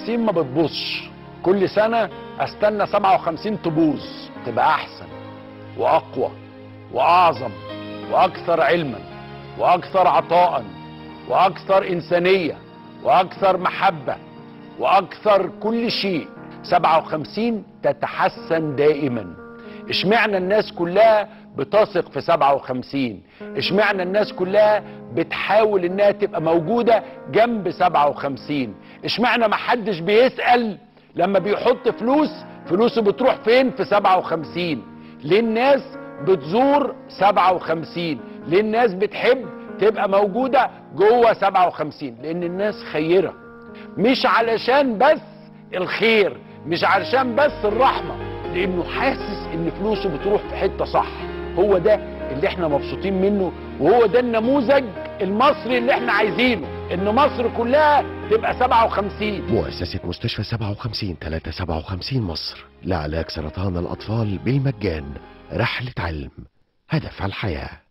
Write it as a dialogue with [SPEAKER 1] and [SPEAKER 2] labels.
[SPEAKER 1] 57 ما بتبوظش كل سنه استنى 57 تبوظ تبقى احسن واقوى واعظم واكثر علما واكثر عطاء واكثر انسانيه واكثر محبه واكثر كل شيء 57 تتحسن دائما اشمعنى الناس كلها بتثق في 57 اشمعنى الناس كلها بتحاول انها تبقى موجوده جنب 57 اشمعنى ما حدش بيسال لما بيحط فلوس فلوسه بتروح فين في 57 ليه الناس بتزور 57 ليه الناس بتحب تبقى موجوده جوه 57 لان الناس خيره مش علشان بس الخير مش علشان بس الرحمه لانه حاسس ان فلوسه بتروح في حته صح هو ده اللي احنا مبسوطين منه وهو ده النموذج المصري اللي احنا عايزينه ان مصر كلها تبقى 57
[SPEAKER 2] مؤسسة مستشفى 57 357 مصر لعلاج سرطان الأطفال بالمجان رحلة علم هدف الحياه